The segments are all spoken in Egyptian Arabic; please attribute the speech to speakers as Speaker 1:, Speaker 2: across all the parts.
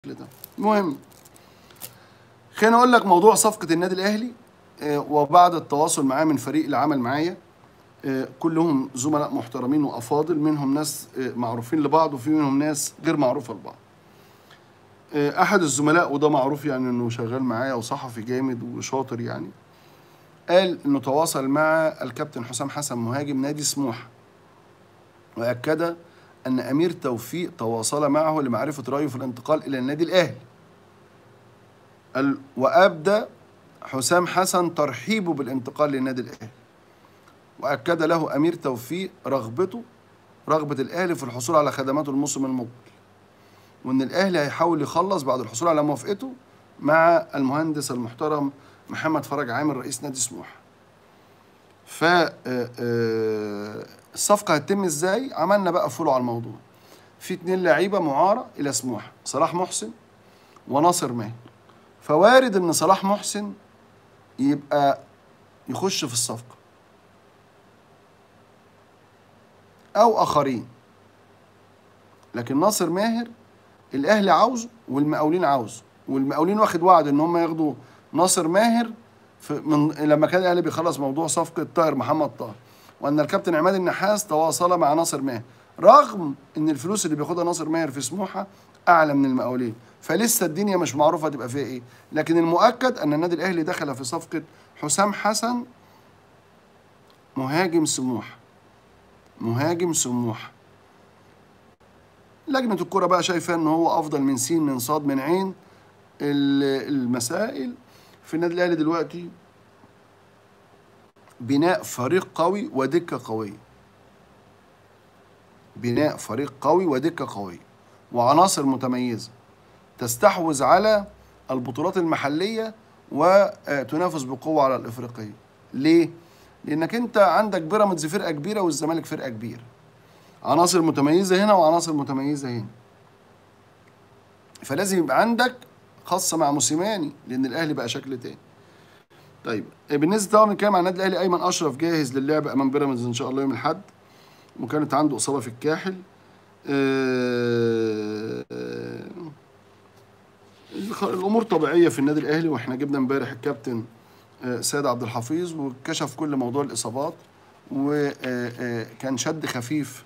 Speaker 1: ده المهم خليني اقول لك موضوع صفقه النادي الاهلي آه، وبعد التواصل معاه من فريق العمل معايا آه، كلهم زملاء محترمين وافاضل منهم ناس آه، معروفين لبعض وفي منهم ناس غير معروفه لبعض آه، احد الزملاء وده معروف يعني انه شغال معايا وصحفي جامد وشاطر يعني قال انه تواصل مع الكابتن حسام حسن مهاجم نادي سموحه واكد ان امير توفيق تواصل معه لمعرفه رايه في الانتقال الى النادي الاهلي ال- وابدى حسام حسن ترحيبه بالانتقال للنادي الاهلي واكد له امير توفيق رغبته رغبه الاهلي في الحصول على خدماته الموسم المقبل وان الاهلي هيحاول يخلص بعد الحصول على موافقته مع المهندس المحترم محمد فرج عامر رئيس نادي سموحه ف آه، آه، الصفقه هتتم ازاي عملنا بقى فولو على الموضوع في اتنين لعيبه معاره الى سموحه صلاح محسن وناصر ماهر فوارد ان صلاح محسن يبقى يخش في الصفقه او اخرين لكن ناصر ماهر الاهلي عاوزه والمقاولين عاوزه والمقاولين واخد وعد ان هم ياخدوا ناصر ماهر في من لما كان الاهلي بيخلص موضوع صفقه طاهر محمد طاهر وان الكابتن عماد النحاس تواصل مع ناصر ماهر رغم ان الفلوس اللي بياخدها ناصر ماهر في سموحه اعلى من المقاولين فلسه الدنيا مش معروفه تبقى فيها ايه لكن المؤكد ان النادي الاهلي دخل في صفقه حسام حسن مهاجم سموحه مهاجم سموحه لجنه الكره بقى شايفه ان هو افضل من سين من صاد من عين ال- المسائل في النادي الاهلي دلوقتي بناء فريق قوي ودكه قويه بناء فريق قوي ودكه قويه وعناصر متميزه تستحوذ على البطولات المحليه وتنافس بقوه على الافريقيه ليه لانك انت عندك بيراميدز فرقه كبيره والزمالك فرقه كبيره عناصر متميزه هنا وعناصر متميزه هنا فلازم يبقى عندك خاصه مع موسيماني لان الاهلي بقى شكل تاني طيب بالنسبه طبعا بنتكلم عن النادي الاهلي ايمن اشرف جاهز للعب امام بيراميدز ان شاء الله يوم الاحد وكانت عنده اصابه في الكاحل آه، آه، الخ- الامور طبيعيه في النادي الاهلي واحنا جبنا امبارح الكابتن آه، سيد عبد الحفيظ وكشف كل موضوع الاصابات وكان شد خفيف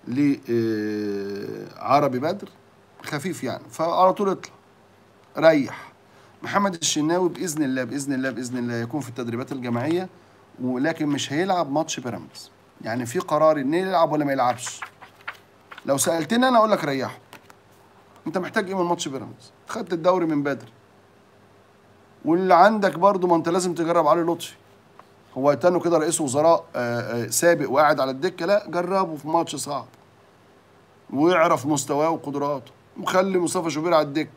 Speaker 1: لعربي بدر خفيف يعني فعلى طول اطلع ريح محمد الشناوي باذن الله باذن الله باذن الله يكون في التدريبات الجماعيه ولكن مش هيلعب ماتش بيراميدز يعني في قرار ان يلعب ولا ما يلعبش لو سالتني انا اقول لك ريحه انت محتاج ايه من ماتش بيراميدز خدت الدوري من بدري واللي عندك برضه ما انت لازم تجرب علي لطفي هو يتنوا كده رئيس وزراء آه، آه، سابق وقاعد على الدكه لا جربه في ماتش صعب ويعرف مستواه وقدراته وخلي مصطفى شوبير على الدكه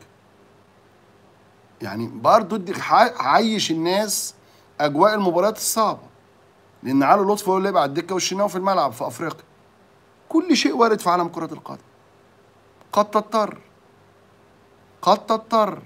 Speaker 1: يعني برضه ادي ح- عيش الناس اجواء المباريات الصعبه لان علي لطفي هو اللي يبقى على الدكه والشناوي في الملعب في افريقيا كل شيء وارد في عالم كره القدم قد تضطر قد تضطر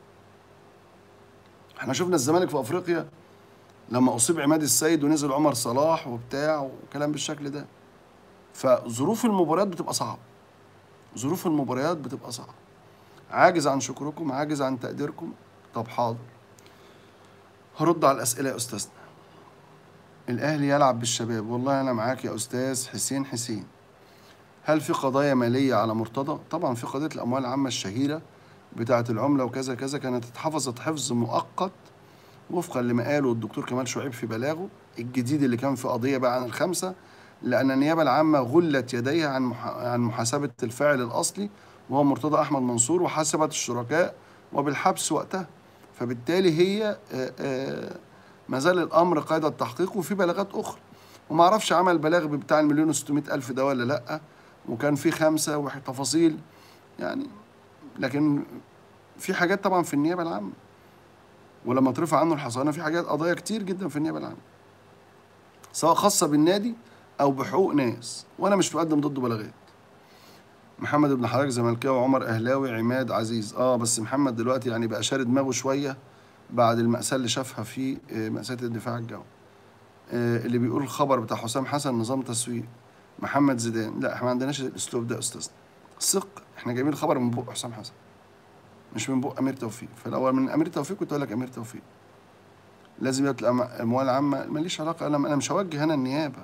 Speaker 1: احنا شفنا الزمالك في افريقيا لما اصيب عماد السيد ونزل عمر صلاح وبتاع وكلام بالشكل ده فظروف المباريات بتبقى صعبه ظروف المباريات بتبقى صعبه عاجز عن شكركم عاجز عن تقديركم طب حاضر هرد على الاسئله يا استاذنا الاهلي يلعب بالشباب والله انا معاك يا استاذ حسين حسين هل في قضايا ماليه على مرتضى طبعا في قضيه الاموال العامه الشهيره بتاعه العمله وكذا كذا كانت اتحفظت حفظ مؤقت وفقا لما قاله الدكتور كمال شعيب في بلاغه الجديد اللي كان في قضيه بقى عن الخمسه لان النيابه العامه غلت يديها عن مح- عن محاسبه الفاعل الاصلي وهو مرتضى احمد منصور وحاسبت الشركاء وبالحبس وقتها فبالتالي هي آه، آه، ما زال الامر قيد التحقيق وفي بلاغات اخرى وما اعرفش عمل بلاغ بتاع المليون و الف ده ولا لا وكان في خمسه وتفاصيل يعني لكن في حاجات طبعا في النيابه العامه ولما ترفع عنه الحصانه في حاجات قضايا كتير جدا في النيابه العامه سواء خاصه بالنادي او بحقوق ناس وانا مش مقدم ضده بلاغات محمد ابن حضرتك زملكاوي عمر اهلاوي عماد عزيز اه بس محمد دلوقتي يعني بقى شارد دماغه شويه بعد المأساة اللي شافها في آه، مأساة الدفاع الجوي آه، اللي بيقول الخبر بتاع حسام حسن نظام تسويق محمد زيدان لا احنا ما عندناش الاسلوب ده يا استاذنا ثق احنا جايبين الخبر من بق حسام حسن مش من بق امير توفيق فلو من امير توفيق كنت اقول لك امير توفيق لازم يبقى الاموال العامه ماليش علاقه انا انا مش هوجه هنا النيابه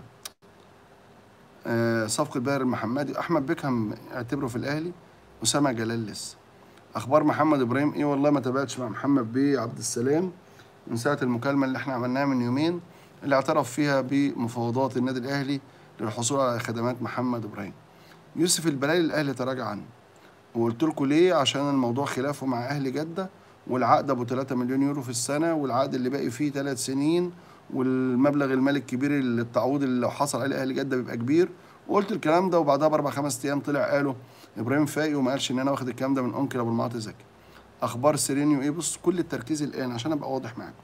Speaker 1: آه صفقه باير المحمدي احمد بيكهام اعتبره في الاهلي اسامه جلال لسه اخبار محمد ابراهيم ايه والله ما تابعتش مع محمد بيه عبد السلام من ساعه المكالمه اللي احنا عملناها من يومين اللي اعترف فيها بمفاوضات النادي الاهلي للحصول على خدمات محمد ابراهيم يوسف البلالي الاهلي تراجع عنه وقلت لكم ليه عشان الموضوع خلافه مع اهل جده والعقد ابو 3 مليون يورو في السنه والعقد اللي باقي فيه ثلاث سنين والمبلغ المالي الكبير اللي التعويض اللي لو حصل عليه اهل جده بيبقى كبير وقلت الكلام ده وبعدها باربع خمس ايام طلع قالوا ابراهيم فايق وما قالش ان انا واخد الكلام ده من انكل ابو المعاطي زكي اخبار سيرينيو ايه بص كل التركيز الان عشان ابقى واضح معاكم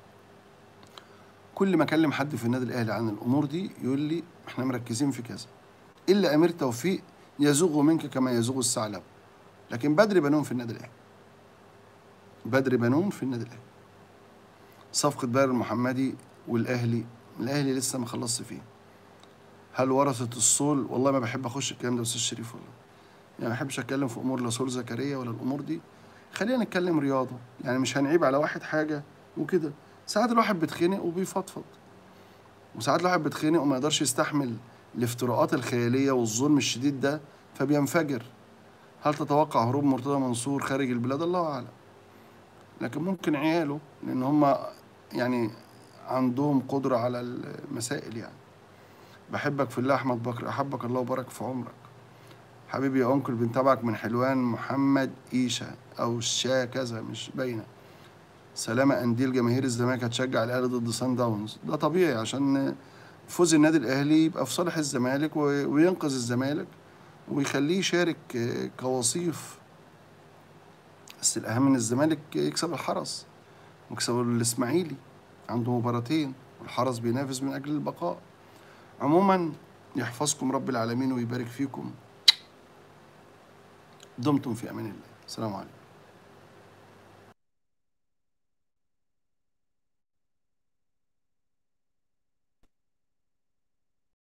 Speaker 1: كل ما اكلم حد في النادي الاهلي عن الامور دي يقول لي احنا مركزين في كذا الا امير توفيق يزوغ منك كما يزوغ الثعلب لكن بدري بنون في النادي الاهلي بدري بنون في النادي الاهلي صفقه باير المحمدي والاهلي الاهلي لسه ما خلصش فيه هل ورثه الصول والله ما بحب اخش الكلام ده استاذ شريف والله يعني ما بحبش اتكلم في امور لا صول زكريا ولا الامور دي خلينا نتكلم رياضه يعني مش هنعيب على واحد حاجه وكده ساعات الواحد بيتخنق وبيفضفض وساعات الواحد بيتخنق وما يقدرش يستحمل الافتراءات الخياليه والظلم الشديد ده فبينفجر هل تتوقع هروب مرتضى منصور خارج البلاد الله اعلم لكن ممكن عياله لان هم يعني عندهم قدره على المسائل يعني بحبك في الله احمد بكر احبك الله وبارك في عمرك حبيبي يا انكل بنتابعك من حلوان محمد ايشا او شا كذا مش باينه سلامة قنديل جماهير الزمالك هتشجع الاهلي ضد سان داونز ده طبيعي عشان فوز النادي الاهلي يبقى في صالح الزمالك وينقذ الزمالك ويخليه يشارك كوصيف بس الاهم ان الزمالك يكسب الحرس ويكسب الاسماعيلي عنده مباراتين والحرس بينافس من اجل البقاء عموما يحفظكم رب العالمين ويبارك فيكم دمتم في امان الله السلام عليكم